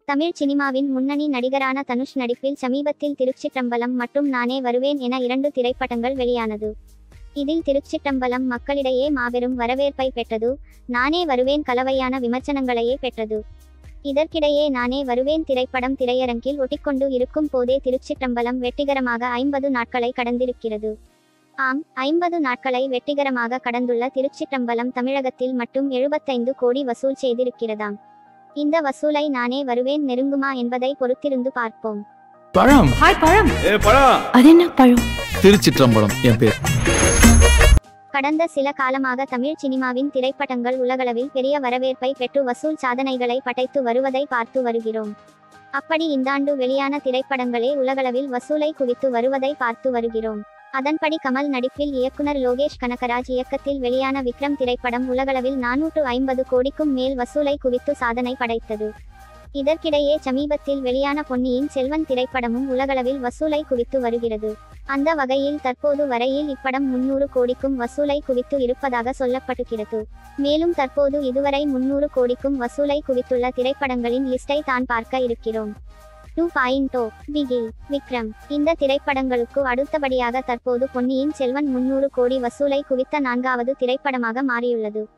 தமிழ் சினிமாவின் முன்னணி நடிகரான தனுஷ் நடிப்பில் சமீபத்தில் திருச்சிற்றம்பலம் மற்றும் நானே வருவேன் என இரண்டு திரைப்படங்கள் வெளியானது இதில் திருச்சிற்றம்பலம் மக்களிடையே மாபெரும் வரவேற்பை பெற்றது நானே வருவேன் கலவையான விமர்சனங்களையே பெற்றது இதற்கிடையே நானே வருவேன் திரைப்படம் திரையரங்கில் ஒட்டிக்கொண்டு இருக்கும் போதே திருச்சிற்றம்பலம் வெற்றிகரமாக ஐம்பது நாட்களை கடந்திருக்கிறது ஆம் ஐம்பது நாட்களை வெற்றிகரமாக கடந்துள்ள திருச்சிற்றம்பலம் தமிழகத்தில் மட்டும் எழுபத்தைந்து கோடி வசூல் செய்திருக்கிறதாம் இந்த வசூலை நானே வருவேன் நெருங்குமா என்பதை பொறுத்திருந்து பார்ப்போம் பழம் ஹாய் பழம் ஏ பழம் அது என்ன பழம் திருச்சிற்றம்பலம் என் பேர் கடந்த சில காலமாக தமிழ் சினிமாவின் திரைப்படங்கள் உலகளவில் பெரிய வரவேற்பை பெற்று வசூல் சாதனைகளை படைத்து வருவதை பார்த்து வருகிறோம் அப்படி இந்தாண்டு வெளியான திரைப்படங்களே உலகளவில் வசூலை குவித்து வருவதை பார்த்து வருகிறோம் அதன்படி கமல் நடிப்பில் இயக்குனர் லோகேஷ் கனகராஜ் இயக்கத்தில் வெளியான விக்ரம் திரைப்படம் உலகளவில் நானூற்று ஐம்பது கோடிக்கும் மேல் வசூலை குவித்து சாதனை படைத்தது இதற்கிடையே சமீபத்தில் வெளியான பொன்னியின் செல்வன் திரைப்படமும் உலகளவில் வசூலை குவித்து வருகிறது அந்த வகையில் தற்போது வரையில் இப்படம் முன்னூறு கோடிக்கும் வசூலை குவித்து இருப்பதாக சொல்லப்படுகிறது மேலும் தற்போது இதுவரை முன்னூறு கோடிக்கும் வசூலை குவித்துள்ள திரைப்படங்களின் லிஸ்டை தான் பார்க்க இருக்கிறோம் டூ பாயிண்டோ பிகில் விக்ரம் இந்த திரைப்படங்களுக்கு அடுத்தபடியாக தற்போது பொன்னியின் செல்வன் முன்னூறு கோடி வசூலை குவித்த நான்காவது திரைப்படமாக மாறியுள்ளது